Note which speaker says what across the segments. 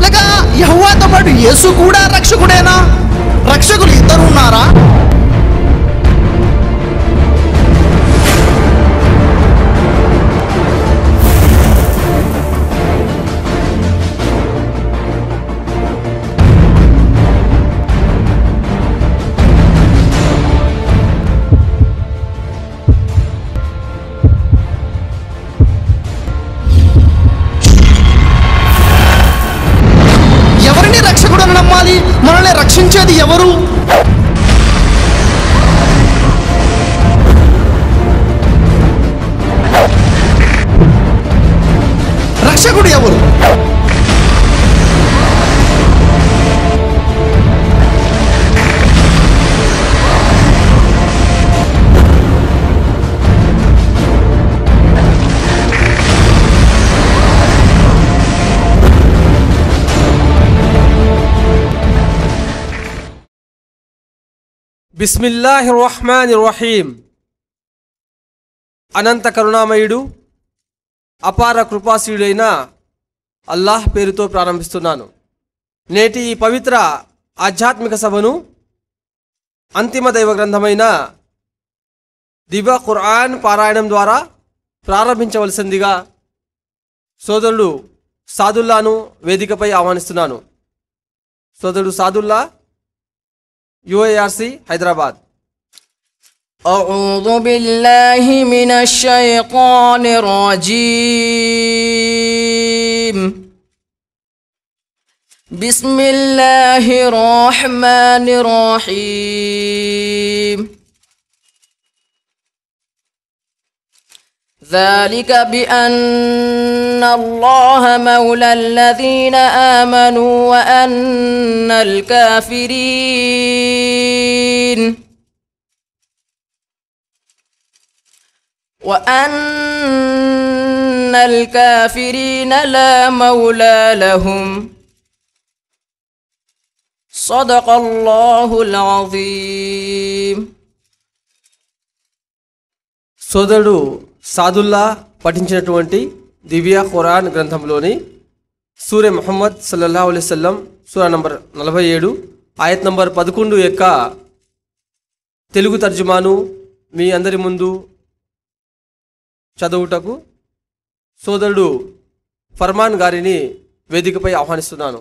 Speaker 1: లేక యహోవాతో పాటు యేసు కూడా రక్షకుడేనా రక్షకులు ఇద్దరు ఉన్నారా ఎవరిని రక్షకుడని నమ్మాలి మనల్ని రక్షించేది ఎవరు రక్షకుడు ఎవరు
Speaker 2: బిస్మిల్లాహి రహమాన్ రహీం అనంత కరుణామయుడు అపార కృపాశీయుడైన అల్లాహ్ పేరుతో ప్రారంభిస్తున్నాను నేటి ఈ పవిత్ర ఆధ్యాత్మిక సభను అంతిమ దైవ గ్రంథమైన దివ్య ఖురాన్ పారాయణం ద్వారా ప్రారంభించవలసిందిగా సోదరుడు సాదుల్లాను వేదికపై ఆహ్వానిస్తున్నాను సోదరుడు సాదుల్లా యుఐఆర్సి హైదరాబాద్
Speaker 3: أعوذ بالله من الشيطان الرجيم بسم الله الرحمن الرحيم ذلك بأن الله مولى الذين آمنوا وأن الكافرين وأن الكافرين لا مولى لهم صدق الله العظيم
Speaker 2: సోదరుడు సాదుల్లా పఠించినటువంటి దివ్య ఖురాన్ గ్రంథంలోని సూర్య ముహమ్మద్ సల్లల్లాహు అలైహి వసల్లం సూర నంబర్ నలభై ఏడు ఆయత్ నంబర్ పదకొండు యొక్క తెలుగు తర్జుమాను మీ అందరి ముందు చదువుటకు సోదరుడు ఫర్మాన్ గారిని వేదికపై ఆహ్వానిస్తున్నాను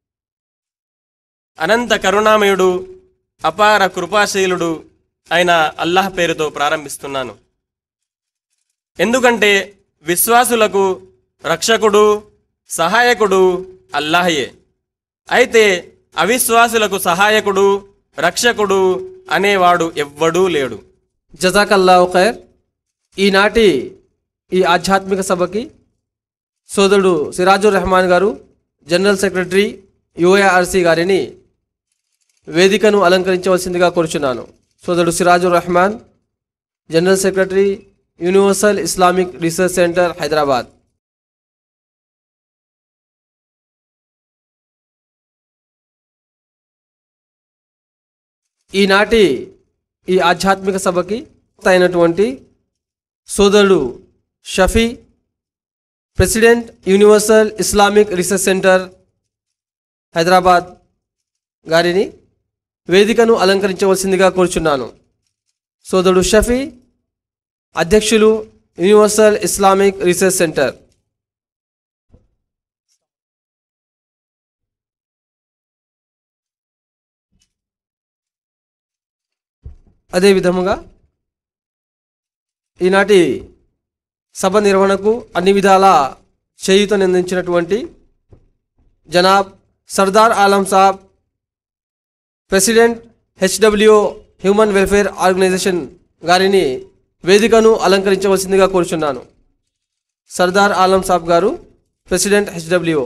Speaker 4: అనంత కరుణామయుడు అపార కృపాశీలుడు అయిన అల్లాహ్ పేరుతో ప్రారంభిస్తున్నాను ఎందుకంటే విశ్వాసులకు రక్షకుడు సహాయకుడు అల్లాహయే అయితే అవిశ్వాసులకు సహాయకుడు రక్షకుడు అనేవాడు ఎవ్వడూ లేడు
Speaker 2: జజాకల్లా ఖైర్ ఈనాటి ఈ ఆధ్యాత్మిక సభకి సోదరుడు సిరాజుర్ రెహమాన్ గారు జనరల్ సెక్రటరీ యుఏఆర్సి గారిని వేదికను అలంకరించవలసిందిగా కోరుచున్నాను సోదరుడు Sirajur Rehman general secretary universal Islamic research centre Hyderabad ఈనాటి ఈ ఆధ్యాత్మిక సభకి అయినటువంటి సోదరుడు Shafi president universal Islamic research centre Hyderabad గారిని వేదికను అలంకరించవలసిందిగా కోరుచున్నాను సోదరుడు షఫీ అధ్యక్షులు యూనివర్సల్ ఇస్లామిక్ రీసెర్చ్ సెంటర్ అదే విధముగా ఈనాటి సభ నిర్వహణకు అన్ని విధాల చేయూతనందించినటువంటి జనాబ్ Sardar Alam Saab president HW human welfare organisation గారిని వేదికను అలంకరించవలసిందిగా కోరుచున్నాను సర్దార్ ఆలం సాబ్ గారు ప్రెసిడెంట్ హెచ్డబ్ల్యూ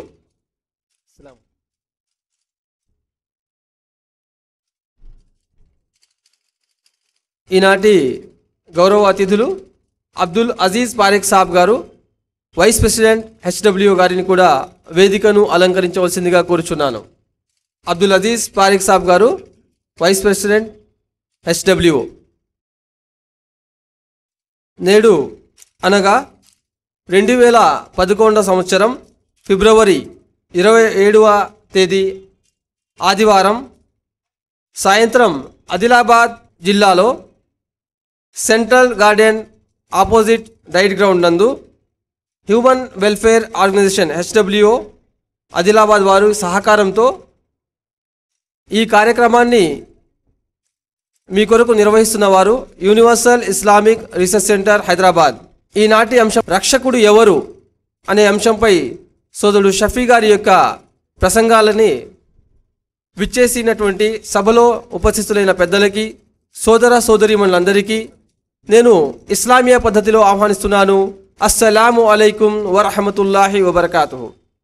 Speaker 2: ఈనాటి గౌరవ అతిథులు అబ్దుల్ అజీజ్ పారెక్ సాబ్ గారు వైస్ ప్రెసిడెంట్ హెచ్డబ్ల్యూ గారిని కూడా వేదికను అలంకరించవలసిందిగా కోరుచున్నాను అబ్దుల్ అజీజ్ పారిక్ సాబ్ గారు వైస్ ప్రెసిడెంట్ హెచ్డబ్ల్యూ నేడు అనగా రెండు వేల పదకొండవ సంవత్సరం ఫిబ్రవరి ఇరవై ఏడవ తేదీ ఆదివారం సాయంత్రం ఆదిలాబాద్ జిల్లాలో central garden opposite DIET ground నందు human welfare organisation HWO Adilabad వారు సహకారంతో ఈ కార్యక్రమాన్ని మీ కొరకు నిర్వహిస్తున్న వారు universal Islamic research centre Hyderabad ఈనాటి అంశం రక్షకుడు ఎవరు అనే అంశంపై సోదరుడు షఫీ గారి యొక్క ప్రసంగాలని విచ్చేసినటువంటి సభలో ఉపస్థితులైన పెద్దలకి సోదర సోదరీమణులందరికీ నేను ఇస్లామియా పద్ధతిలో ఆహ్వానిస్తున్నాను అస్సలాము అలైకుం వరహమతుల్లాహి వబర్కాతు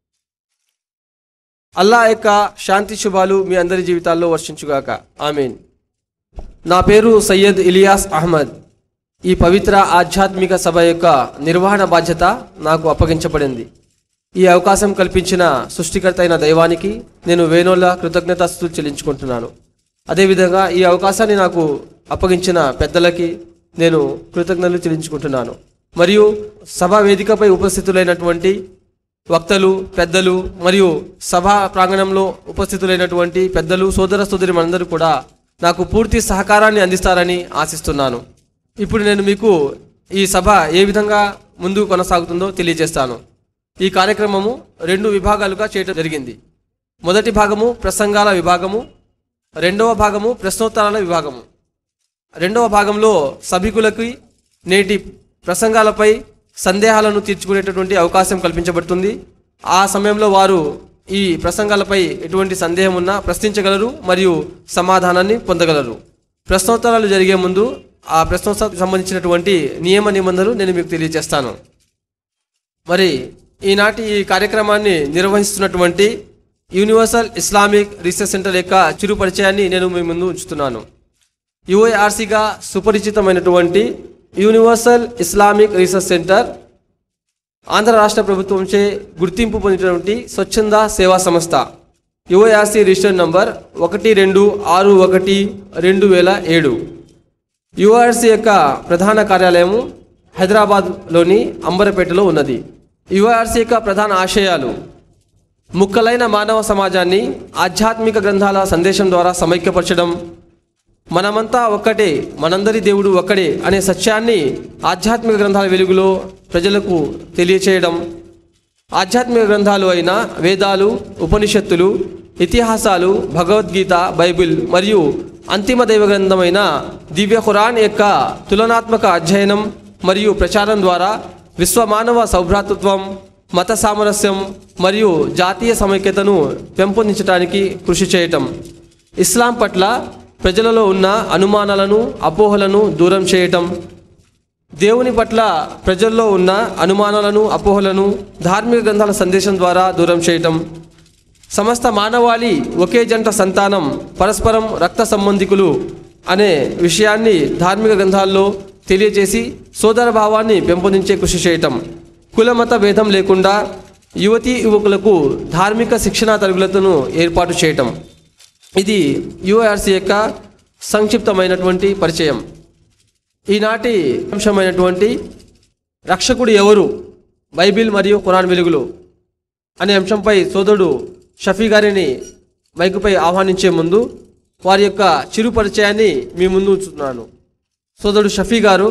Speaker 2: అల్లా యొక్క శాంతి శుభాలు మీ అందరి జీవితాల్లో వర్షించుగాక ఆమీన్ నా పేరు సయ్యద్ ఇలియాస్ అహ్మద్ ఈ పవిత్ర ఆధ్యాత్మిక సభ యొక్క నిర్వహణ బాధ్యత నాకు అప్పగించబడింది ఈ అవకాశం కల్పించిన సృష్టికర్త అయిన దైవానికి నేను వేణోళ్ళ కృతజ్ఞతాస్తులు చెల్లించుకుంటున్నాను అదేవిధంగా ఈ అవకాశాన్ని నాకు అప్పగించిన పెద్దలకి నేను కృతజ్ఞతలు చెల్లించుకుంటున్నాను మరియు సభా వేదికపై ఉపస్థితులైనటువంటి వక్తలు పెద్దలు మరియు సభా ప్రాంగణంలో ఉపస్థితులైనటువంటి పెద్దలు సోదర సోదరి మనందరూ కూడా నాకు పూర్తి సహకారాన్ని అందిస్తారని ఆశిస్తున్నాను ఇప్పుడు నేను మీకు ఈ సభ ఏ విధంగా ముందుకు కొనసాగుతుందో తెలియజేస్తాను ఈ కార్యక్రమము రెండు విభాగాలుగా చేయడం జరిగింది మొదటి భాగము ప్రసంగాల విభాగము రెండవ భాగము ప్రశ్నోత్తరాల విభాగము రెండవ భాగంలో సభికులకి నేటి ప్రసంగాలపై సందేహాలను తీర్చుకునేటటువంటి అవకాశం కల్పించబడుతుంది ఆ సమయంలో వారు ఈ ప్రసంగాలపై ఎటువంటి సందేహం ఉన్నా ప్రశ్నించగలరు మరియు సమాధానాన్ని పొందగలరు ప్రశ్నోత్తరాలు జరిగే ముందు ఆ ప్రశ్నోత్తరాలకు సంబంధించినటువంటి నియమ నిబంధనలు నేను మీకు తెలియజేస్తాను మరి ఈనాటి ఈ కార్యక్రమాన్ని నిర్వహిస్తున్నటువంటి యూనివర్సల్ ఇస్లామిక్ రీసెర్చ్ సెంటర్ యొక్క చిరు పరిచయాన్ని నేను మీ ముందు ఉంచుతున్నాను యుఐఆర్సీగా సుపరిచితమైనటువంటి universal Islamic research centre Andhra రాష్ట్ర ప్రభుత్వంచే గుర్తింపు పొందినటువంటి స్వచ్ఛంద సేవా సంస్థ యుఐఆర్సీ రిజిస్టర్ నంబర్ ఒకటి రెండు ఆరు ఒకటి రెండు వేల ఏడు యుఆర్సీ యొక్క ప్రధాన కార్యాలయము హైదరాబాద్లోని అంబరపేటలో ఉన్నది యుఆర్సీ యొక్క ప్రధాన ఆశయాలు ముక్కలైన మానవ సమాజాన్ని ఆధ్యాత్మిక గ్రంథాల సందేశం ద్వారా సమైక్యపరచడం మనమంతా ఒక్కటే మనందరి దేవుడు ఒక్కడే అనే సత్యాన్ని ఆధ్యాత్మిక గ్రంథాల వెలుగులో ప్రజలకు తెలియచేయడం ఆధ్యాత్మిక గ్రంథాలు అయిన వేదాలు ఉపనిషత్తులు ఇతిహాసాలు భగవద్గీత బైబిల్ మరియు అంతిమ దైవ గ్రంథమైన దివ్య ఖురాన్ యొక్క తులనాత్మక అధ్యయనం మరియు ప్రచారం ద్వారా విశ్వమానవ సౌభ్రాతృత్వం మత సామరస్యం మరియు జాతీయ సమైక్యతను పెంపొందించడానికి కృషి చేయటం ఇస్లాం పట్ల ప్రజలలో ఉన్న అనుమానాలను అపోహలను దూరం చేయటం దేవుని పట్ల ప్రజల్లో ఉన్న అనుమానాలను అపోహలను ధార్మిక గ్రంథాల సందేశం ద్వారా దూరం చేయటం సమస్త మానవాళి ఒకే జంట సంతానం పరస్పరం రక్త సంబంధికులు అనే విషయాన్ని ధార్మిక గ్రంథాల్లో తెలియజేసి సోదర భావాన్ని పెంపొందించే కృషి చేయటం కులమత భేదం లేకుండా యువతీ యువకులకు ధార్మిక శిక్షణా తరగతులను ఏర్పాటు చేయటం ఇది యుఆర్సీ యొక్క సంక్షిప్తమైనటువంటి పరిచయం ఈనాటి అంశమైనటువంటి రక్షకుడు ఎవరు బైబిల్ మరియు ఖురాన్ వెలుగులు అనే అంశంపై సోదరుడు షఫీ గారిని మైకుపై ఆహ్వానించే ముందు వారి యొక్క చిరు పరిచయాన్ని మీ ముందు ఉంచుతున్నాను సోదరుడు షఫీ గారు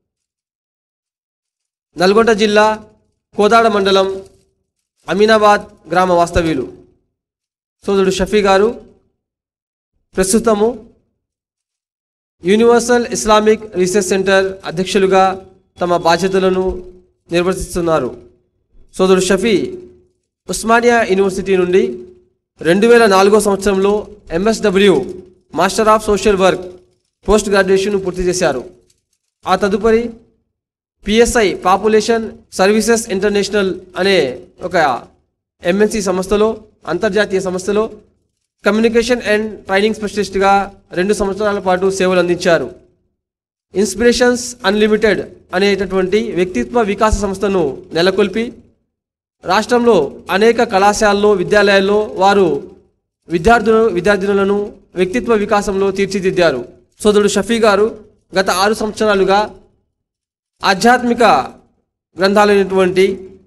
Speaker 2: నల్గొండ జిల్లా కోదాడ మండలం అమీనాబాద్ గ్రామ వాస్తవ్యులు సోదరుడు షఫీ గారు ప్రస్తుతము యూనివర్సల్ ఇస్లామిక్ రీసెర్చ్ సెంటర్ అధ్యక్షులుగా తమ బాధ్యతలను నిర్వర్తిస్తున్నారు సోదరుడు షఫీ ఉస్మానియా యూనివర్సిటీ నుండి రెండు వేల నాలుగో సంవత్సరంలో MSW master of social work post graduation పూర్తి చేశారు ఆ తదుపరి పిఎస్ఐ పాపులేషన్ సర్వీసెస్ ఇంటర్నేషనల్ అనే ఒక ఎంఎన్సి సంస్థలో అంతర్జాతీయ సంస్థలో కమ్యూనికేషన్ అండ్ ట్రైనింగ్ స్పెషలిస్ట్గా రెండు సంవత్సరాల పాటు సేవలు అందించారు ఇన్స్పిరేషన్స్ అన్లిమిటెడ్ అనేటటువంటి వ్యక్తిత్వ వికాస సంస్థను నెలకొల్పి రాష్ట్రంలో అనేక కళాశాలలో విద్యాలయాల్లో వారు విద్యార్థులు విద్యార్థినులను వ్యక్తిత్వ వికాసంలో తీర్చిదిద్దారు సోదరుడు షఫీ గారు గత ఆరు సంవత్సరాలుగా ఆధ్యాత్మిక గ్రంథాలైనటువంటి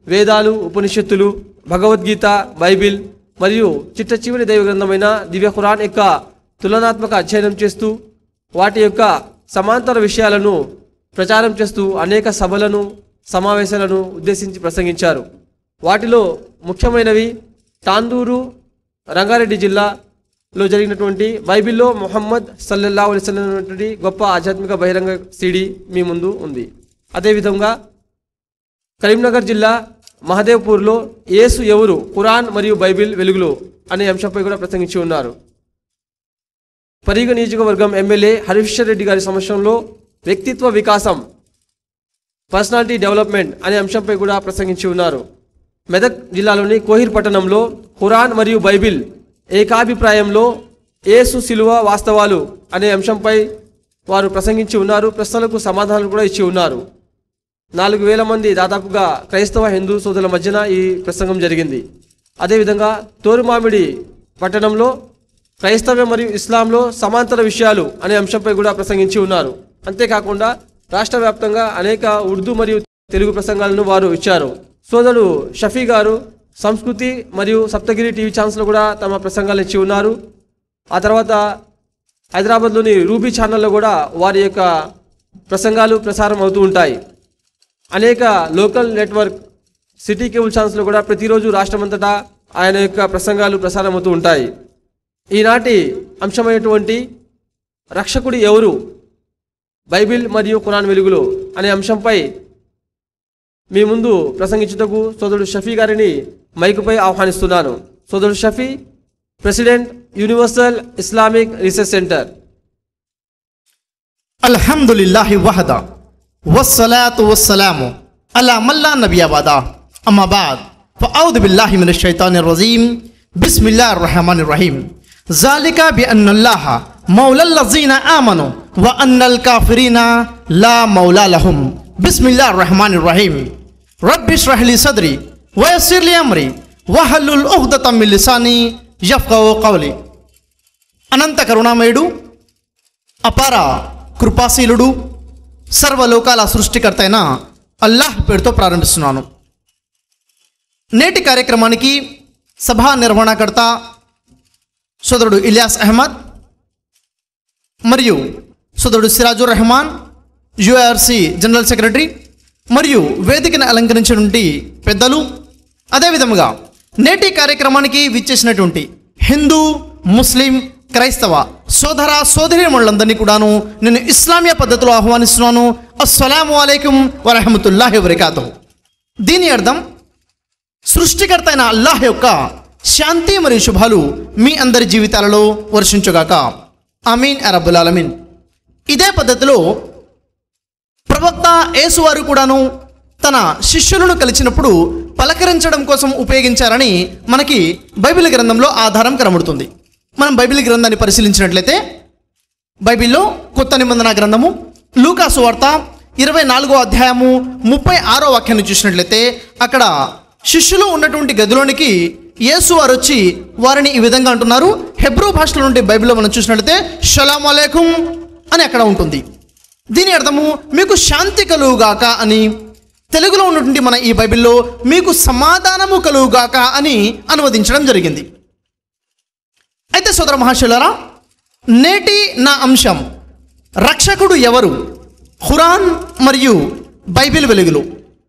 Speaker 2: వేదాలు ఉపనిషత్తులు భగవద్గీత బైబిల్ మరియు చిట్ట చివరి దైవ గ్రంథమైన దివ్య ఖురాన్ యొక్క తులనాత్మక అధ్యయనం చేస్తూ వాటి యొక్క సమాంతర విషయాలను ప్రచారం చేస్తూ అనేక సభలను సమావేశాలను ఉద్దేశించి ప్రసంగించారు వాటిలో ముఖ్యమైనవి తాందూరు రంగారెడ్డి జిల్లాలో జరిగినటువంటి బైబిల్లో మొహమ్మద్ సల్లల్లా అలైవల్లటువంటి గొప్ప ఆధ్యాత్మిక బహిరంగ సిడి మీ ముందు ఉంది అదేవిధంగా కరీంనగర్ జిల్లా మహదేవ్పూర్లో యేసు ఎవరు ఖురాన్ మరియు బైబిల్ వెలుగులో అనే అంశంపై కూడా ప్రసంగించి ఉన్నారు పరిగ నియోజకవర్గం ఎమ్మెల్యే హరీశ్వర్ రెడ్డి గారి సమక్షంలో వ్యక్తిత్వ వికాసం పర్సనాలిటీ డెవలప్మెంట్ అనే అంశంపై కూడా ప్రసంగించి ఉన్నారు మెదక్ జిల్లాలోని కోహిర్ పట్టణంలో ఖురాన్ మరియు బైబిల్ ఏకాభిప్రాయంలో ఏసు శిలువ వాస్తవాలు అనే అంశంపై వారు ప్రసంగించి ఉన్నారు ప్రశ్నలకు సమాధానాలు కూడా ఇచ్చి ఉన్నారు నాలుగు వేల మంది దాదాపుగా క్రైస్తవ హిందూ సోదరుల మధ్యన ఈ ప్రసంగం జరిగింది అదేవిధంగా తోరుమామిడి పట్టణంలో క్రైస్తవ్యం మరియు ఇస్లాంలో సమాంతర విషయాలు అనే అంశంపై కూడా ప్రసంగించి ఉన్నారు అంతేకాకుండా రాష్ట్ర వ్యాప్తంగా అనేక ఉర్దూ మరియు తెలుగు ప్రసంగాలను వారు ఇచ్చారు సోదరుడు షఫీ గారు సంస్కృతి మరియు సప్తగిరి టీవీ ఛానల్స్లో కూడా తమ ప్రసంగాలు ఇచ్చి ఉన్నారు ఆ తర్వాత హైదరాబాద్లోని రూబీ ఛానల్లో కూడా వారి యొక్క ప్రసంగాలు ప్రసారం అవుతూ ఉంటాయి అనేక లోకల్ నెట్వర్క్ సిటీ కేబుల్ ఛానల్స్లో కూడా ప్రతిరోజు రాష్ట్రమంతటా ఆయన యొక్క ప్రసంగాలు ప్రసారం అవుతూ ఉంటాయి ఈనాటి అంశమైనటువంటి రక్షకుడు ఎవరు బైబిల్ మరియు ఖురాన్ వెలుగులో అనే అంశంపై మీ ముందు ప్రసంగించుటకు సోదరుడు షఫీ గారిని మైకుపై ఆహ్వానిస్తున్నాను సోదరుడు Shafi president universal Islamic research centre
Speaker 1: అల్హమ్దులిల్లాహి వహద వస్సలాతు వస్సలాము అలా మల్లా నబీ అబాదా అమ్మా బాద్ ఫఔద్ బిల్లాహి మినష్ షైతానిర్ రజీం బిస్మిల్లాహిర్ రహమానిర్ రహీం ذلك بأن الله مولى الذين آمنوا وأن الكافرين لا مولى لهم بسم الله الرحمن الرحيم رب اشرح لي صدري ويسر لي أمري واحلل عقدة من لساني يفقهوا قولي అనంత కరుణామయుడు అపార కృపాశీలుడు సర్వలోకాల సృష్టికర్త అయిన అల్లాహ్ పేరుతో ప్రారంభిస్తున్నాను నేటి కార్యక్రమానికి సభా నిర్వహణకర్త సోదరుడు ఇలియాస్ అహ్మద్ మరియు సోదరుడు Sirajur Rehman URC general secretary మరియు వేదికను అలంకరించినటువంటి పెద్దలు అదేవిధముగా నేటి కార్యక్రమానికి విచ్చేసినటువంటి హిందూ ముస్లిం క్రైస్తవ సోదర సోదరిమణులందరినీ కూడాను నేను ఇస్లామియా పద్ధతిలో ఆహ్వానిస్తున్నాను అస్సలాము అలైకుం వరహమతుల్లాహి వరకాతు దీని అర్థం సృష్టికర్త అయిన అల్లాహ్ యొక్క శాంతి మరియు శుభాలు మీ అందరి జీవితాలలో వర్షించుగాక అమీన్ అరబుల్ ఆలమీన్ ఇదే పద్ధతిలో ప్రవక్త యేసువారు కూడాను తన శిష్యులను కలిసినప్పుడు పలకరించడం కోసం ఉపయోగించారని మనకి బైబిల్ గ్రంథంలో ఆధారం కనబడుతుంది మనం బైబిల్ గ్రంథాన్ని పరిశీలించినట్లయితే బైబిల్లో కొత్త నిబంధన గ్రంథము లూకాసు వార్త ఇరవై నాలుగో అధ్యాయము ముప్పై ఆరో వాక్యాన్ని చూసినట్లయితే అక్కడ శిష్యులు ఉన్నటువంటి గదిలోనికి యేసు వారు వచ్చి వారిని ఈ విధంగా అంటున్నారు హెబ్రూ భాషలో నుండి బైబిల్లో మనం చూసినట్లయితే షలాం అలేకుం అని అక్కడ ఉంటుంది దీని అర్థము మీకు శాంతి కలుగుగాక అని తెలుగులో ఉన్నటువంటి మన ఈ బైబిల్లో మీకు సమాధానము కలుగుగాక అని అనువదించడం జరిగింది అయితే సోదర మహాశులారా నేటి నా అంశం రక్షకుడు ఎవరు ఖురాన్ మరియు బైబిల్ వెలుగులు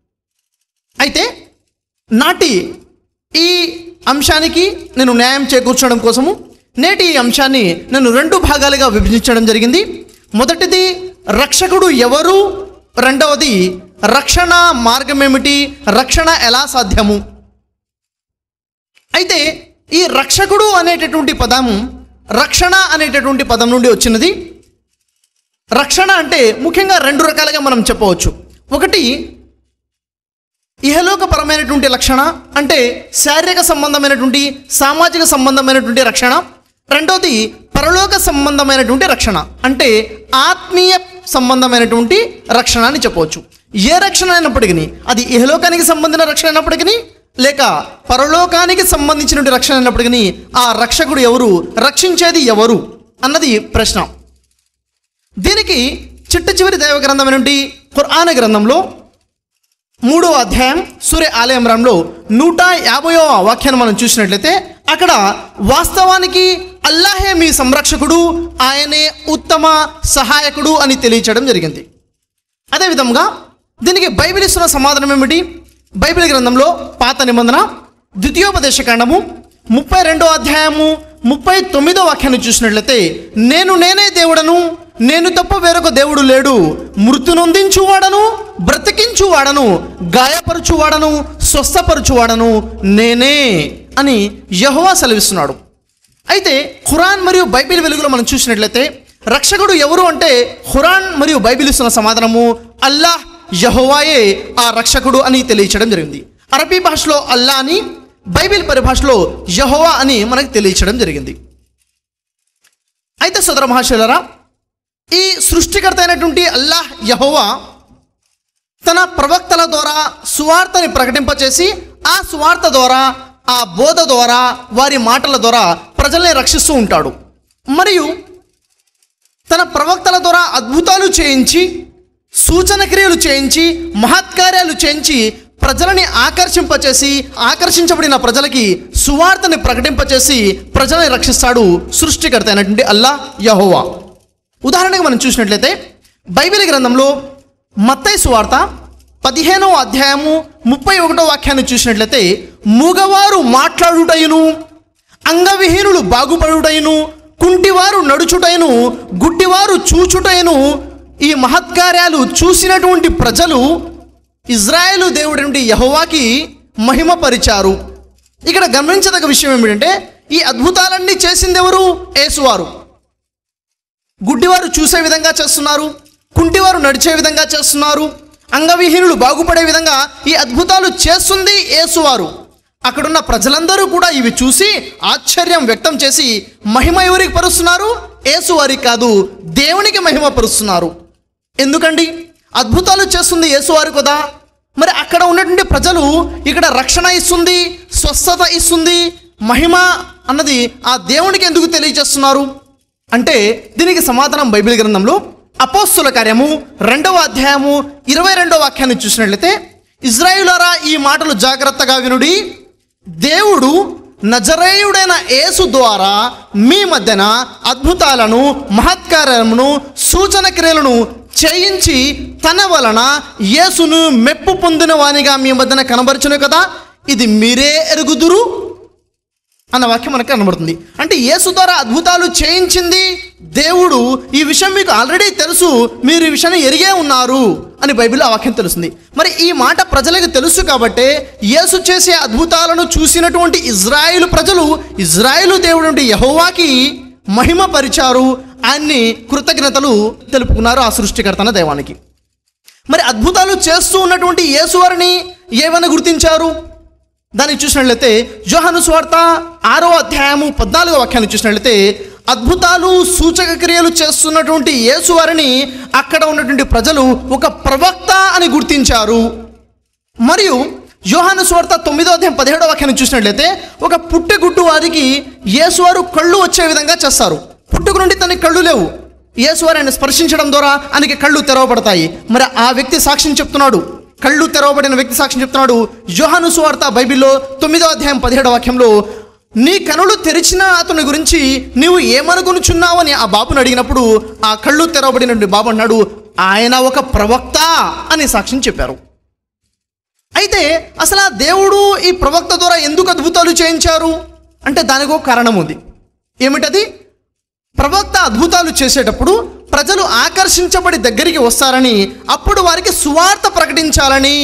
Speaker 1: అయితే నాటి ఈ అంశానికి నేను న్యాయం చేకూర్చడం కోసము నేటి ఈ అంశాన్ని నేను రెండు భాగాలుగా విభజించడం జరిగింది మొదటిది రక్షకుడు ఎవరు రెండవది రక్షణ మార్గం ఏమిటి రక్షణ ఎలా సాధ్యము అయితే ఈ రక్షకుడు అనేటటువంటి పదం రక్షణ అనేటటువంటి పదం నుండి వచ్చినది రక్షణ అంటే ముఖ్యంగా రెండు రకాలుగా మనం చెప్పవచ్చు ఒకటి ఇహలోకపరమైనటువంటి రక్షణ అంటే శారీరక సంబంధమైనటువంటి సామాజిక సంబంధమైనటువంటి రక్షణ రెండోది పరలోక సంబంధమైనటువంటి రక్షణ అంటే ఆత్మీయ సంబంధమైనటువంటి రక్షణ అని చెప్పవచ్చు ఏ రక్షణ అయినప్పటికీ అది ఇహలోకానికి సంబంధించిన రక్షణ అయినప్పటికీ లేక పరలోకానికి సంబంధించినటువంటి రక్షణ అయినప్పటికీ ఆ రక్షకుడు ఎవరు రక్షించేది ఎవరు అన్నది ప్రశ్న దీనికి చిట్ట చివరి దైవ గ్రంథమైనటువంటి ఖుర్ఆన్ గ్రంథంలో మూడవ అధ్యాయం సూర్య ఆలయంలో నూట యాభైవ వాక్యాన్ని మనం చూసినట్లయితే అక్కడ వాస్తవానికి అల్లాహే మీ సంరక్షకుడు ఆయనే ఉత్తమ సహాయకుడు అని తెలియచేయడం జరిగింది అదేవిధంగా దీనికి బైబిల్ ఇస్తున్న సమాధానం ఏమిటి బైబిల్ గ్రంథంలో పాత నిబంధన ద్వితీయోపదేశ కాండము ముప్పై రెండో అధ్యాయము ముప్పై తొమ్మిదో వాక్యాన్ని చూసినట్లయితే నేను నేనే దేవుడను నేను తప్ప వేరొక దేవుడు లేడు మృతి నొందించువాడను బ్రతికించువాడను గాయపరుచువాడను స్వస్థపరుచువాడను నేనే అని యహోవా సెలవిస్తున్నాడు అయితే ఖురాన్ మరియు బైబిల్ వెలుగులో మనం చూసినట్లయితే రక్షకుడు ఎవరు అంటే ఖురాన్ మరియు బైబిల్ ఇస్తున్న సమాధానము అల్లాహ్ యహోవాయే ఆ రక్షకుడు అని తెలియచేయడం జరిగింది అరబీ భాషలో అల్లా అని బైబిల్ పరిభాషలో యహోవా అని మనకు తెలియచేయడం జరిగింది అయితే సోదర మహాశయులరా ఈ సృష్టికర్త అయినటువంటి అల్లాహ్ యహోవా తన ప్రవక్తల ద్వారా సువార్తని ప్రకటింపచేసి ఆ సువార్త ద్వారా ఆ బోధ ద్వారా వారి మాటల ద్వారా ప్రజల్ని రక్షిస్తూ ఉంటాడు మరియు తన ప్రవక్తల ద్వారా అద్భుతాలు చేయించి సూచన క్రియలు చేయించి మహత్కార్యాలు చేయించి ప్రజలని ఆకర్షింపచేసి ఆకర్షించబడిన ప్రజలకి సువార్తని ప్రకటింపచేసి ప్రజల్ని రక్షిస్తాడు సృష్టికర్త అయినటువంటి అల్లా యహోవా ఉదాహరణకు మనం చూసినట్లయితే బైబిల్ గ్రంథంలో మత్తయి సువార్త పదిహేనవ అధ్యాయము ముప్పై ఒకటో వాక్యాన్ని చూసినట్లయితే మూగవారు మాట్లాడుటయును అంగవిహీనులు బాగుపడుటయును కుంటివారు నడుచుటయును గుడ్డివారు చూచుటయును ఈ మహత్కార్యాలు చూసినటువంటి ప్రజలు ఇజ్రాయేలు దేవుడి యహోవాకి మహిమపరిచారు ఇక్కడ గమనించదగ్గ విషయం ఏమిటంటే ఈ అద్భుతాలన్నీ చేసింది ఎవరు యేసువారు గుడ్డివారు చూసే విధంగా చేస్తున్నారు కుంటివారు నడిచే విధంగా చేస్తున్నారు అంగవిహీనులు బాగుపడే విధంగా ఈ అద్భుతాలు చేస్తుంది యేసువారు అక్కడున్న ప్రజలందరూ కూడా ఇవి చూసి ఆశ్చర్యం వ్యక్తం చేసి మహిమ ఎవరికి పరుస్తున్నారు యేసువారికి కాదు దేవునికి మహిమ పరుస్తున్నారు ఎందుకండి అద్భుతాలు చేస్తుంది యేసువారు కదా మరి అక్కడ ఉన్నటువంటి ప్రజలు ఇక్కడ రక్షణ ఇస్తుంది స్వస్థత ఇస్తుంది మహిమ అన్నది ఆ దేవునికి ఎందుకు తెలియజేస్తున్నారు అంటే దీనికి సమాధానం బైబిల్ గ్రంథంలో అపోస్తుల కార్యము రెండవ అధ్యాయము ఇరవై రెండవ వాక్యాన్ని చూసినట్లయితే ఇజ్రాయిలారా ఈ మాటలు జాగ్రత్తగా వినుడి దేవుడు నజరేయుడైన యేసు ద్వారా మీ మధ్యన అద్భుతాలను మహత్కార్యమును సూచన క్రియలను చేయించి తన వలన యేసును మెప్పు పొందిన వానిగా మీ మధ్యన కనబరచును కదా ఇది మీరే ఎరుగుదురు అన్న వాక్యం మనకు కనబడుతుంది అంటే యేసు ద్వారా అద్భుతాలు చేయించింది దేవుడు ఈ విషయం మీకు ఆల్రెడీ తెలుసు మీరు ఈ విషయాన్ని ఎరిగే ఉన్నారు అని బైబిల్లో ఆ వాక్యం తెలుస్తుంది మరి ఈ మాట ప్రజలకు తెలుసు కాబట్టే యేసు చేసే అద్భుతాలను చూసినటువంటి ఇజ్రాయిలు ప్రజలు ఇజ్రాయిలు దేవుడు యహోవాకి మహిమ పరిచారు ఆయన్ని కృతజ్ఞతలు తెలుపుకున్నారు ఆ సృష్టికర్తన దైవానికి మరి అద్భుతాలు చేస్తూ ఉన్నటువంటి యేసువారిని ఏమని గుర్తించారు దాన్ని చూసినట్లయితే జోహాను స్వార్త ఆరో అధ్యాయము పద్నాలుగో వాక్యాన్ని చూసినట్లయితే అద్భుతాలు సూచక క్రియలు చేస్తున్నటువంటి యేసువారిని అక్కడ ఉన్నటువంటి ప్రజలు ఒక ప్రవక్త అని గుర్తించారు మరియు యోహాను స్వార్త తొమ్మిదో అధ్యాయం పదిహేడో వాక్యాన్ని చూసినట్లయితే ఒక పుట్టెగుడ్డు వారికి యేసువారు కళ్ళు వచ్చే విధంగా చేస్తారు పుట్టుకు నుండి తనకి కళ్ళు లేవు యేసువారు ఆయన స్పర్శించడం ద్వారా ఆయనకి కళ్ళు తెరవబడతాయి మరి ఆ వ్యక్తి సాక్ష్యం చెప్తున్నాడు కళ్ళు తెరవబడిన వ్యక్తి సాక్ష్యం చెప్తున్నాడు యోహాను సువార్త బైబిల్లో తొమ్మిదో అధ్యాయం పదిహేడో వాక్యంలో నీ కనులు తెరిచిన అతని గురించి నీవు ఏమనుకొనుచున్నావు అని ఆ బాబుని అడిగినప్పుడు ఆ కళ్ళు తెరవబడిన బాబు అన్నాడు ఆయన ఒక ప్రవక్త అని సాక్ష్యం చెప్పారు అయితే అసలు ఆ దేవుడు ఈ ప్రవక్త ద్వారా ఎందుకు అద్భుతాలు చేయించారు అంటే దానికి ఒక కారణం ఉంది ఏమిటది ప్రవక్త అద్భుతాలు చేసేటప్పుడు ప్రజలు ఆకర్షించబడి దగ్గరికి వస్తారని అప్పుడు వారికి సువార్త ప్రకటించాలని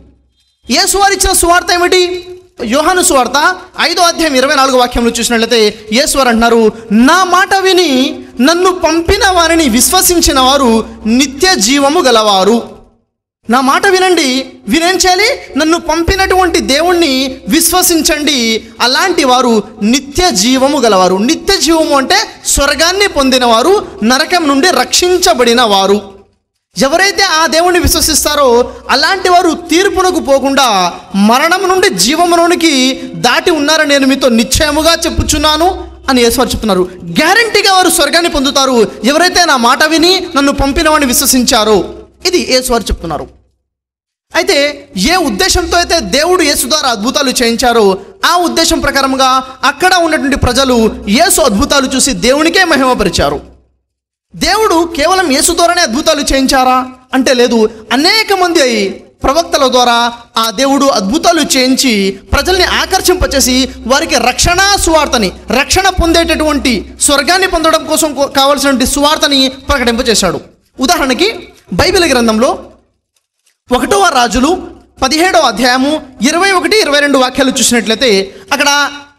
Speaker 1: ఏ సువారు ఇచ్చిన సువార్త ఏమిటి యోహాను సువార్త ఐదో అధ్యాయం ఇరవై నాలుగు వాక్యంలో చూసినట్లయితే యేసువారు అంటున్నారు నా మాట విని నన్ను పంపిన వారిని విశ్వసించిన వారు నిత్య జీవము గలవారు నా మాట వినండి వినేం చేయాలి నన్ను పంపినటువంటి దేవుణ్ణి విశ్వసించండి అలాంటి వారు నిత్య జీవము గలవారు నిత్య జీవము అంటే స్వర్గాన్ని పొందినవారు నరకం నుండి రక్షించబడిన వారు ఎవరైతే ఆ దేవుణ్ణి విశ్వసిస్తారో అలాంటి వారు తీర్పునకు పోకుండా మరణం నుండి జీవములోనికి దాటి ఉన్నారని నేను మీతో నిశ్చయముగా చెప్పుచున్నాను అని యేసువారు చెప్తున్నారు గ్యారంటీగా వారు స్వర్గాన్ని పొందుతారు ఎవరైతే నా మాట విని నన్ను పంపిన వాడిని విశ్వసించారో ఇది యేసువారు చెప్తున్నారు అయితే ఏ ఉద్దేశంతో అయితే దేవుడు యేసు ద్వారా అద్భుతాలు చేయించారో ఆ ఉద్దేశం ప్రకారంగా అక్కడ ఉన్నటువంటి ప్రజలు యేసు అద్భుతాలు చూసి దేవునికే మహిమపరిచారు దేవుడు కేవలం యేసు ద్వారానే అద్భుతాలు చేయించారా అంటే లేదు అనేక మంది ప్రవక్తల ద్వారా ఆ దేవుడు అద్భుతాలు చేయించి ప్రజల్ని ఆకర్షింపచేసి వారికి రక్షణ సువార్తని రక్షణ పొందేటటువంటి స్వర్గాన్ని పొందడం కోసం కో- కావలసినటువంటి సువార్తని ప్రకటింపచేశాడు ఉదాహరణకి బైబిల్ గ్రంథంలో ఒకటవ రాజులు పదిహేడవ అధ్యాయము ఇరవై ఒకటి ఇరవై రెండు వాక్యాలు చూసినట్లయితే అక్కడ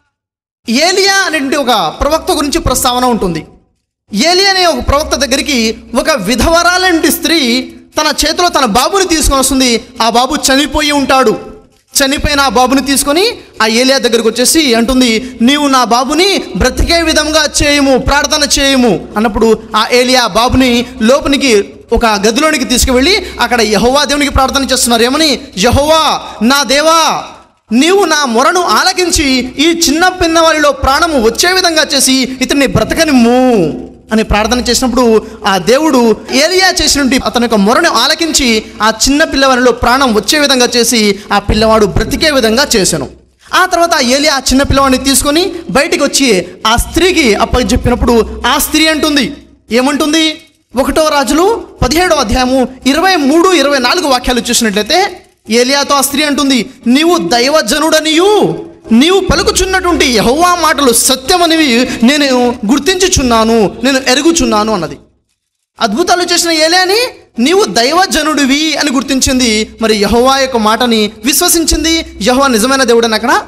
Speaker 1: ఏలియా అనేటువంటి ఒక ప్రవక్త గురించి ప్రస్తావన ఉంటుంది ఏలియా అనే ఒక ప్రవక్త దగ్గరికి ఒక విధవరాలంటి స్త్రీ తన చేతిలో తన బాబుని తీసుకొని వస్తుంది ఆ బాబు చనిపోయి ఉంటాడు చనిపోయిన ఆ బాబుని తీసుకొని ఆ ఏలియా దగ్గరికి వచ్చేసి అంటుంది నీవు నా బాబుని బ్రతికే విధంగా చేయము ప్రార్థన చేయము అన్నప్పుడు ఆ ఏలియా ఆ బాబుని లోపలికి ఒక గదిలోనికి తీసుకువెళ్ళి అక్కడ యహోవా దేవునికి ప్రార్థన చేస్తున్నారు ఏమని యహోవా నా దేవా నీవు నా మొరను ఆలకించి ఈ చిన్న పిన్నవారిలో ప్రాణము వచ్చే విధంగా చేసి ఇతన్ని బ్రతకనిమ్ము అని ప్రార్థన చేసినప్పుడు ఆ దేవుడు ఏలియా చేసినటువంటి అతని యొక్క మొరను ఆలకించి ఆ చిన్న పిల్లవారిలో ప్రాణం వచ్చే విధంగా చేసి ఆ పిల్లవాడు బ్రతికే విధంగా చేశాను ఆ తర్వాత ఆ ఏలియా ఆ చిన్న పిల్లవాడిని తీసుకొని బయటికి వచ్చి ఆ స్త్రీకి అప్పగి చెప్పినప్పుడు ఆ స్త్రీ అంటుంది ఏమంటుంది ఒకటో రాజులు పదిహేడో అధ్యాయము ఇరవై మూడు ఇరవై నాలుగు వాక్యాలు చూసినట్లయితే ఏలియాతో ఆ స్త్రీ అంటుంది నీవు దైవజనుడనియు నీవు పలుకుచున్నటువంటి యహోవా మాటలు సత్యమనివి నేను గుర్తించుచున్నాను నేను ఎరుగుచున్నాను అన్నది అద్భుతాలు చేసిన ఏలియాని నీవు దైవజనుడివి అని గుర్తించింది మరి యహోవా యొక్క మాటని విశ్వసించింది యహోవా నిజమైన దేవుడని అక్కడ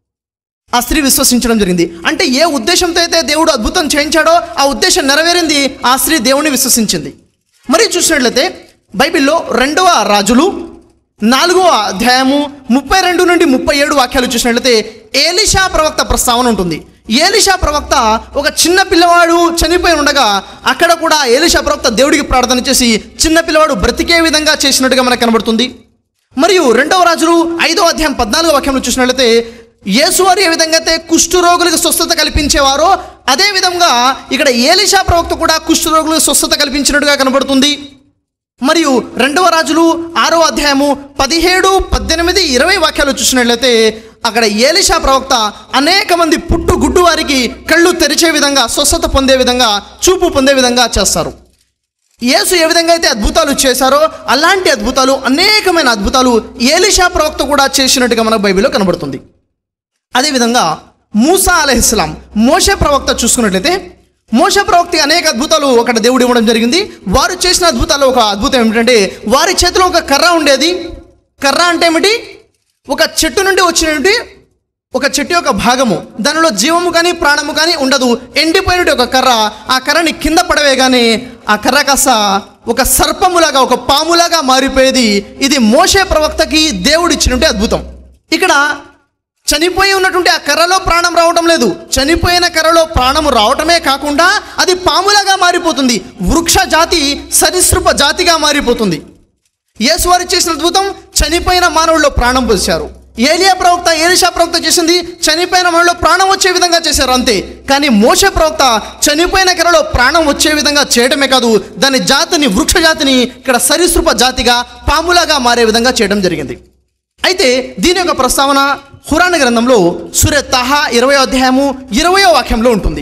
Speaker 1: ఆ స్త్రీ విశ్వసించడం జరిగింది అంటే ఏ ఉద్దేశంతో అయితే దేవుడు అద్భుతం చేయించాడో ఆ ఉద్దేశం నెరవేరింది ఆ స్త్రీ దేవుని విశ్వసించింది మరి చూసినట్లయితే బైబిల్లో రెండవ రాజులు నాలుగవ అధ్యాయము ముప్పై రెండు నుండి ముప్పై ఏడు వాక్యాలు చూసినట్లయితే ఏలిషా ప్రవక్త ప్రస్తావన ఉంటుంది ఏలిషా ప్రవక్త ఒక చిన్న పిల్లవాడు చనిపోయి ఉండగా అక్కడ కూడా ఏలిషా ప్రవక్త దేవుడికి ప్రార్థన చేసి చిన్న పిల్లవాడు బ్రతికే విధంగా చేసినట్టుగా మనకు కనబడుతుంది మరియు రెండవ రాజులు ఐదో అధ్యాయం పద్నాలుగో వాక్యంలో చూసినట్లయితే యేసువారు ఏ విధంగా అయితే కుష్ఠరోగులకు స్వస్థత కల్పించేవారో అదే విధంగా ఇక్కడ ఏలిషా ప్రవక్త కూడా కుష్ఠరోగులకు స్వస్థత కల్పించినట్టుగా కనబడుతుంది మరియు రెండవ రాజులు ఆరో అధ్యాయము పదిహేడు పద్దెనిమిది ఇరవై వాక్యాలు చూసినట్లయితే అక్కడ ఏలిషా ప్రవక్త అనేక మంది పుట్టు గుడ్డు వారికి కళ్ళు తెరిచే విధంగా స్వస్థత పొందే విధంగా చూపు పొందే విధంగా చేస్తారు యేసు ఏ విధంగా అయితే అద్భుతాలు చేశారో అలాంటి అద్భుతాలు అనేకమైన అద్భుతాలు ఏలిషా ప్రవక్త కూడా చేసినట్టుగా మనకు బైబిల్లో కనబడుతుంది అదేవిధంగా మూసా అలహిస్లాం మోషే ప్రవక్త చూసుకున్నట్లయితే మోష ప్రవక్తి అనేక అద్భుతాలు అక్కడ దేవుడు ఇవ్వడం జరిగింది వారు చేసిన అద్భుతాలు ఒక అద్భుతం ఏమిటంటే వారి చేతిలో ఒక కర్ర ఉండేది కర్ర అంటే ఏమిటి ఒక చెట్టు నుండి వచ్చినటువంటి ఒక చెట్టు యొక్క భాగము దానిలో జీవము కానీ ప్రాణము కానీ ఉండదు ఎండిపోయినటువంటి ఒక కర్ర ఆ కర్రని కింద పడవేగానే ఆ కర్ర కాస్త ఒక సర్పములాగా ఒక పాములాగా మారిపోయేది ఇది మోషే ప్రవక్తకి దేవుడు ఇచ్చినటువంటి అద్భుతం ఇక్కడ చనిపోయి ఉన్నటువంటి ఆ కర్రలో ప్రాణం రావటం లేదు చనిపోయిన కర్రలో ప్రాణము రావటమే కాకుండా అది పాములాగా మారిపోతుంది వృక్ష జాతి సరీసృప జాతిగా మారిపోతుంది యేసువారు చేసిన అద్భుతం చనిపోయిన మానవుల్లో ప్రాణం పోసారు ఏలియా ప్రవక్త ఏలిషా ప్రవక్త చేసింది చనిపోయిన మనలో ప్రాణం వచ్చే విధంగా చేశారు అంతే కానీ మోష ప్రవక్త చనిపోయిన కరలో ప్రాణం వచ్చే విధంగా చేయడమే కాదు దాని జాతిని వృక్ష జాతిని ఇక్కడ సరీసృప జాతిగా పాములాగా మారే విధంగా చేయడం జరిగింది అయితే దీని యొక్క ప్రస్తావన హురాన్ గ్రంథంలో సూర్య తహా ఇరవై అధ్యాయము ఇరవయో వాక్యంలో ఉంటుంది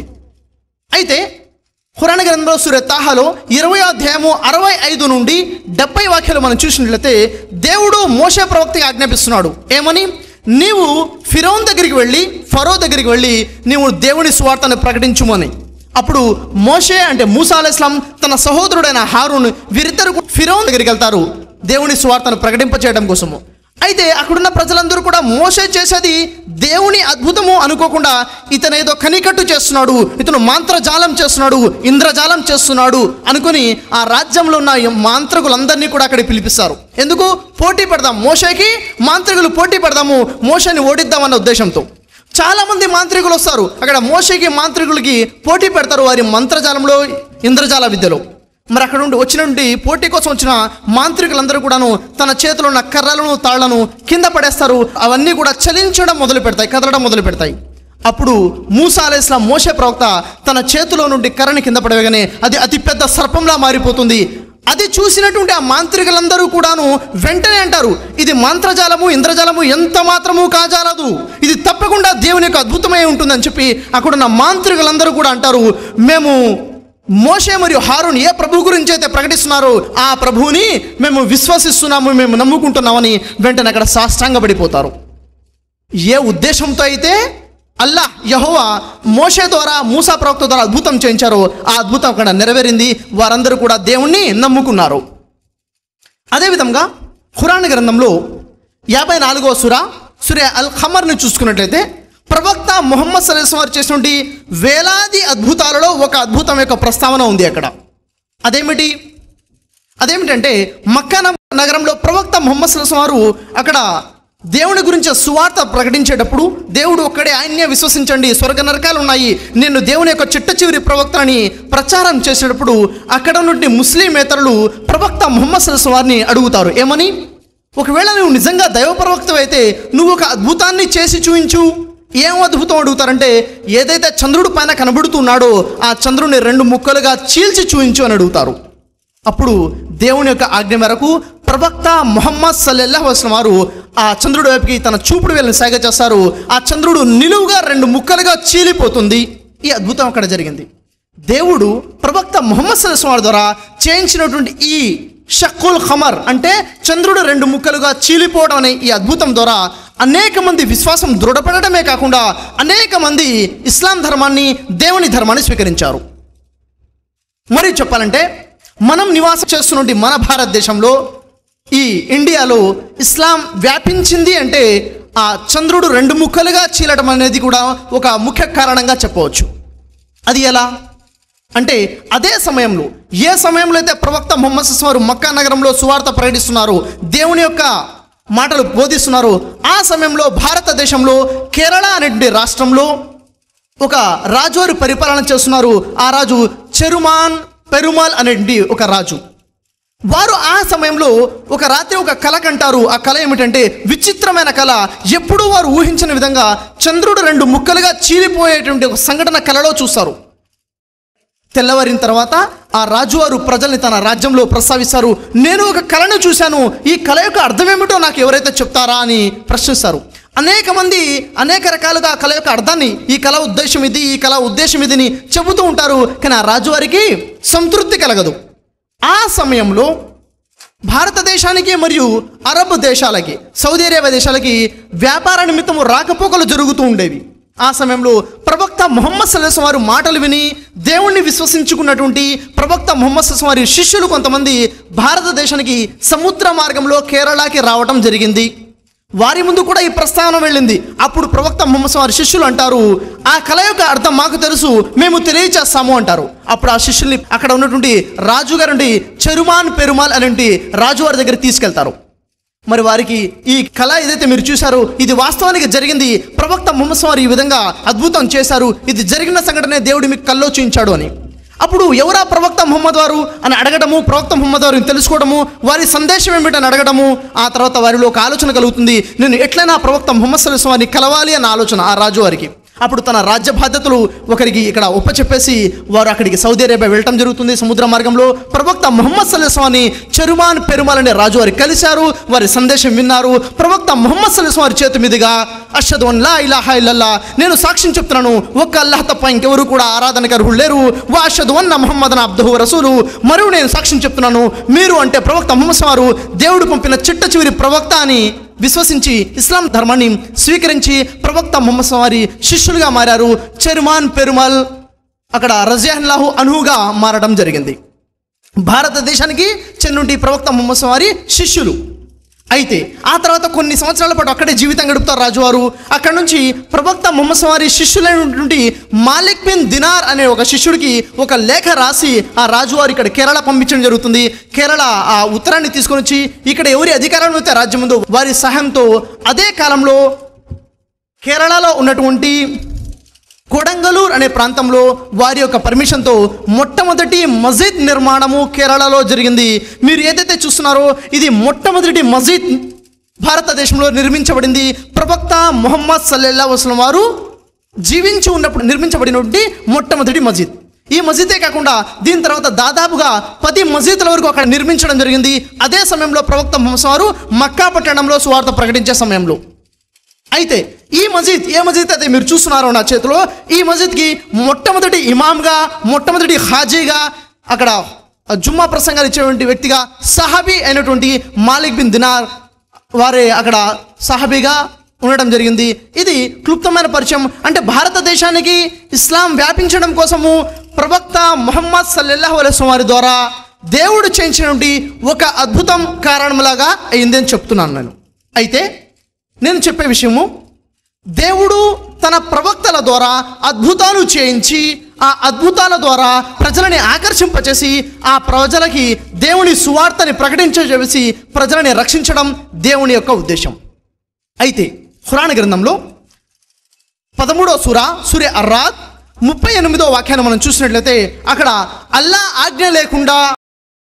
Speaker 1: అయితే హురాణ గ్రంథంలో సూర్య తాహాలో ఇరవై అధ్యాయము అరవై ఐదు నుండి డెబ్బై వాక్యాలు మనం చూసినట్లయితే దేవుడు మోసే ప్రవక్తకి ఆజ్ఞాపిస్తున్నాడు ఏమని నీవు ఫిరోన్ దగ్గరికి వెళ్ళి ఫరో దగ్గరికి వెళ్ళి నీవు దేవుని స్వార్థను ప్రకటించుమని అప్పుడు మోషే అంటే మూసా అలైస్లాం తన సహోదరుడైన హారూన్ వీరిద్దరు ఫిరోన్ దగ్గరికి వెళ్తారు దేవుని స్వార్థను ప్రకటింపచేయడం కోసము అయితే అక్కడున్న ప్రజలందరూ కూడా మోసే చేసేది దేవుని అద్భుతము అనుకోకుండా ఇతను ఏదో కనికట్టు చేస్తున్నాడు ఇతను మంత్రజాలం చేస్తున్నాడు ఇంద్రజాలం చేస్తున్నాడు అనుకుని ఆ రాజ్యంలో ఉన్న ఈ మాంత్రికులందరినీ కూడా అక్కడికి పిలిపిస్తారు ఎందుకు పోటీ పెడదాం మోషేకి మాంత్రికులు పోటీ పెడదాము మోషని ఓడిద్దామన్న ఉద్దేశంతో చాలా మంది మాంత్రికులు వస్తారు అక్కడ మోషకి మాంత్రికులకి పోటీ పెడతారు వారి మంత్రజాలంలో ఇంద్రజాల విద్యలో మరి అక్కడ నుండి వచ్చినటువంటి పోటీ కోసం వచ్చిన మాంత్రికులందరూ కూడాను తన చేతిలో ఉన్న కర్రలను తాళ్లను కింద పడేస్తారు అవన్నీ కూడా చలించడం మొదలు పెడతాయి కదలడం మొదలు పెడతాయి అప్పుడు మూసా అలైస్లాం మోసే ప్రవక్త తన చేతిలో నుండి కర్రని కింద పడవేగానే అది అతి పెద్ద సర్పంలా మారిపోతుంది అది చూసినటువంటి ఆ మాంత్రికులందరూ కూడాను వెంటనే అంటారు ఇది మంత్రజాలము ఇంద్రజాలము ఎంత మాత్రము కాజాలదు ఇది తప్పకుండా దేవుని యొక్క అద్భుతమై ఉంటుందని చెప్పి అక్కడున్న మాంత్రికులందరూ కూడా అంటారు మేము మోషే మరియు హారుని ఏ ప్రభు గురించి అయితే ప్రకటిస్తున్నారో ఆ ప్రభువుని మేము విశ్వసిస్తున్నాము మేము నమ్ముకుంటున్నామని వెంటనే అక్కడ సాష్టాంగపడిపోతారు ఏ ఉద్దేశంతో అయితే అల్లా యహోవా మోషే ద్వారా మూసా ప్రవక్త ద్వారా అద్భుతం చేయించారో ఆ అద్భుతం అక్కడ నెరవేరింది వారందరూ కూడా దేవుణ్ణి నమ్ముకున్నారు అదేవిధంగా ఖురాన్ గ్రంథంలో యాభై నాలుగో సుర సురే అల్ ఖమర్ని చూసుకున్నట్లయితే ప్రవక్త ముహమ్మద్ సలీస్ వారు చేసినటువంటి వేలాది అద్భుతాలలో ఒక అద్భుతం యొక్క ప్రస్తావన ఉంది అక్కడ అదేమిటి అదేమిటంటే మక్కా న- నగరంలో ప్రవక్త ముహమ్మద్ సల్లాహం వారు అక్కడ దేవుని గురించి సువార్త ప్రకటించేటప్పుడు దేవుడు ఒక్కడే ఆయన్నే విశ్వసించండి స్వర్గ నరకాలు ఉన్నాయి నేను దేవుని యొక్క చిట్ట చివరి ప్రవక్తని ప్రచారం చేసేటప్పుడు అక్కడ నుండి ముస్లిమేతరులు ప్రవక్త ముహమ్మద్ సల్లాహం వారిని అడుగుతారు ఏమని ఒకవేళ నువ్వు నిజంగా దైవ ప్రవక్తవైతే నువ్వు ఒక అద్భుతాన్ని చేసి చూయించు ఏం అద్భుతం అడుగుతారంటే ఏదైతే చంద్రుడు పైన కనబడుతున్నాడో ఆ చంద్రుని రెండు ముక్కలుగా చీల్చి చూయించు అని అడుగుతారు అప్పుడు దేవుని యొక్క ఆజ్ఞ మేరకు ప్రవక్త మొహమ్మద్ సల్లెల్లాహు వసలం వారు ఆ చంద్రుడి వైపుకి తన చూపుడు వేలను సాగ చేస్తారు ఆ చంద్రుడు నిలువుగా రెండు ముక్కలుగా చీలిపోతుంది ఈ అద్భుతం అక్కడ జరిగింది దేవుడు ప్రవక్త మొహమ్మద్ సల్లాహం వారి ద్వారా చేయించినటువంటి ఈ షక్కుల్ ఖమర్ అంటే చంద్రుడు రెండు ముక్కలుగా చీలిపోవడం అనే ఈ అద్భుతం ద్వారా అనేక మంది విశ్వాసం దృఢపడటమే కాకుండా అనేక మంది ఇస్లాం ధర్మాన్ని దేవుని ధర్మాన్ని స్వీకరించారు మరి చెప్పాలంటే మనం నివాసం చేస్తున్నటువంటి మన భారతదేశంలో ఈ ఇండియాలో ఇస్లాం వ్యాపించింది అంటే ఆ చంద్రుడు రెండు ముక్కలుగా చీలడం అనేది కూడా ఒక ముఖ్య కారణంగా చెప్పవచ్చు అది ఎలా అంటే అదే సమయంలో ఏ సమయంలో అయితే ప్రవక్త ముహమ్మద్ సస్సం వారు మక్కా నగరంలో సువార్త ప్రకటిస్తున్నారు దేవుని యొక్క మాటలు బోధిస్తున్నారు ఆ సమయంలో భారతదేశంలో కేరళ అనేటువంటి రాష్ట్రంలో ఒక రాజువారు పరిపాలన చేస్తున్నారు ఆ రాజు చెరుమాన్ పెరుమాల్ అనేటువంటి ఒక రాజు వారు ఆ సమయంలో ఒక రాత్రి ఒక కళ కంటారు ఆ కళ ఏమిటంటే విచిత్రమైన కళ ఎప్పుడూ వారు ఊహించిన విధంగా చంద్రుడు రెండు ముక్కలుగా చీలిపోయేటువంటి ఒక సంఘటన కళలో చూస్తారు తెల్లవారిన తర్వాత ఆ రాజువారు ప్రజల్ని తన రాజ్యంలో ప్రస్తావిస్తారు నేను ఒక కళను చూశాను ఈ కళ యొక్క అర్థం ఏమిటో నాకు ఎవరైతే చెప్తారా అని ప్రశ్నిస్తారు అనేక మంది అనేక రకాలుగా ఆ కళ యొక్క అర్థాన్ని ఈ కళ ఉద్దేశం ఇది ఈ కళ ఉద్దేశం ఇదిని చెబుతూ ఉంటారు కానీ ఆ రాజువారికి సంతృప్తి కలగదు ఆ సమయంలో భారతదేశానికి మరియు అరబ్ దేశాలకి సౌదీ అరేబియా దేశాలకి వ్యాపార నిమిత్తము రాకపోకలు జరుగుతూ ఉండేవి ఆ సమయంలో ప్రవక్త ముహమ్మద్ సల్లాస్ వారు మాటలు విని దేవుణ్ణి విశ్వసించుకున్నటువంటి ప్రవక్త ముహమ్మద్ సల్లాస్ వారి శిష్యులు కొంతమంది భారతదేశానికి సముద్ర మార్గంలో కేరళకి రావటం జరిగింది వారి ముందు కూడా ఈ ప్రస్తావన వెళ్ళింది అప్పుడు ప్రవక్త ముహమ్మద్ వారి శిష్యులు అంటారు ఆ కళ యొక్క అర్థం మాకు తెలుసు మేము తెలియచేస్తాము అంటారు అప్పుడు ఆ శిష్యుల్ని అక్కడ ఉన్నటువంటి రాజుగారుండి చెరుమాన్ పెరుమాల్ అనేటి రాజువారి దగ్గర తీసుకెళ్తారు మరి వారికి ఈ కళ ఏదైతే మీరు చూశారో ఇది వాస్తవానికి జరిగింది ప్రవక్త ముహమ్మద్ వారు ఈ విధంగా అద్భుతం చేశారు ఇది జరిగిన సంఘటనే దేవుడు మీకు కల్లో చూయించాడు అని అప్పుడు ఎవరా ప్రవక్త ముహమ్మద్ వారు అని అడగడము ప్రవక్త ముహమ్మద్ వారిని తెలుసుకోవడము వారి సందేశం ఏమిటని అడగడము ఆ తర్వాత వారిలో ఒక ఆలోచన కలుగుతుంది నేను ఎట్లయినా ప్రవక్త ముహమ్మద్ సల్లాహం వారిని కలవాలి అన్న ఆలోచన ఆ రాజు వారికి అప్పుడు తన రాజ్య బాధ్యతలు ఒకరికి ఇక్కడ చెప్పేసి వారు అక్కడికి సౌదీ అరేబియా వెళ్ళటం జరుగుతుంది సముద్ర మార్గంలో ప్రవక్త ముహమ్మద్ సల్లాహని చెరుమాన్ పెరుమాల్ అనే రాజు వారు కలిశారు వారి సందేశం విన్నారు ప్రవక్త ముహమ్మద్ సల్లాహం వారి చేతి మీదుగా అషద్ వన్ లా ఇలాహా ఇల్లల్లా నేను సాక్ష్యం చెప్తున్నాను ఒక్క అల్లాహ్ తప్ప ఇంకెవరు కూడా ఆరాధనకు అర్హులు లేరు వా అషద్ వన్న ముహమ్మద్ అబ్దుహు రసూలు మరియు నేను సాక్ష్యం చెప్తున్నాను మీరు అంటే ప్రవక్త ముహమ్మద్ వారు దేవుడు పంపిన చిట్ట చివరి ప్రవక్త అని విశ్వసించి ఇస్లాం ధర్మాన్ని స్వీకరించి ప్రవక్త ముహమ్మద్ వారి శిష్యులుగా మారారు చెరుమాన్ పెరుమల్ అక్కడ రజియాహ్లాహు అనువుగా మారడం జరిగింది భారతదేశానికి చెందుంటి ప్రవక్త ముహమ్మద్ వారి శిష్యులు అయితే ఆ తర్వాత కొన్ని సంవత్సరాల పాటు అక్కడే జీవితం గడుపుతారు రాజువారు అక్కడ నుంచి ప్రవక్త ముహమ్మద్ వారి శిష్యులైనటువంటి మాలిక్ బిన్ దినార్ అనే ఒక శిష్యుడికి ఒక లేఖ రాసి ఆ రాజువారు ఇక్కడ కేరళ పంపించడం జరుగుతుంది కేరళ ఆ ఉత్తరాన్ని తీసుకొని వచ్చి ఇక్కడ ఎవరి అధికారంలో అయితే రాజ్యం ఉందో వారి సహాయంతో అదే కాలంలో కేరళలో ఉన్నటువంటి కొడంగలూర్ అనే ప్రాంతంలో వారి యొక్క పర్మిషన్తో మొట్టమొదటి మసీద్ నిర్మాణము కేరళలో జరిగింది మీరు ఏదైతే చూస్తున్నారో ఇది మొట్టమొదటి మసీద్ భారతదేశంలో నిర్మించబడింది ప్రవక్త మొహమ్మద్ సల్లెల్లా వసలం వారు జీవించి ఉన్నప్పుడు నిర్మించబడినటువంటి మొట్టమొదటి మసీద్ ఈ మసీదే కాకుండా దీని తర్వాత దాదాపుగా పది మసీదుల వరకు అక్కడ నిర్మించడం జరిగింది అదే సమయంలో ప్రవక్త ముహమ్మద్ వారు మక్కా పట్టణంలో సువార్త ప్రకటించే సమయంలో అయితే ఈ మసీద్ ఏ మసీద్ అయితే మీరు చూస్తున్నారో నా చేతిలో ఈ మసీద్కి మొట్టమొదటి ఇమామ్గా మొట్టమొదటి హాజీగా అక్కడ జుమ్మా ప్రసంగాలు ఇచ్చేటువంటి వ్యక్తిగా సహాబీ అయినటువంటి మాలిక్ బిన్ దినార్ వారే అక్కడ సహాబీగా ఉండడం జరిగింది ఇది క్లుప్తమైన పరిచయం అంటే భారతదేశానికి ఇస్లాం వ్యాపించడం కోసము ప్రవక్త ముహమ్మద్ సల్లెల్లాహు అలైస్ వారి ద్వారా దేవుడు చేయించినటువంటి ఒక అద్భుతం కారణంలాగా అయింది అని చెప్తున్నాను నేను అయితే నేను చెప్పే విషయము దేవుడు తన ప్రవక్తల ద్వారా అద్భుతాలు చేయించి ఆ అద్భుతాల ద్వారా ప్రజలని ఆకర్షింపచేసి ఆ ప్రజలకి దేవుని సువార్తని ప్రకటించజేసి ప్రజలని రక్షించడం దేవుని యొక్క ఉద్దేశం అయితే ఖురాన్ గ్రంథంలో పదమూడో సుర సూర్య అర్రాద్ ముప్పై ఎనిమిదో వాక్యాన్ని మనం చూసినట్లయితే అక్కడ అల్లా ఆజ్ఞ లేకుండా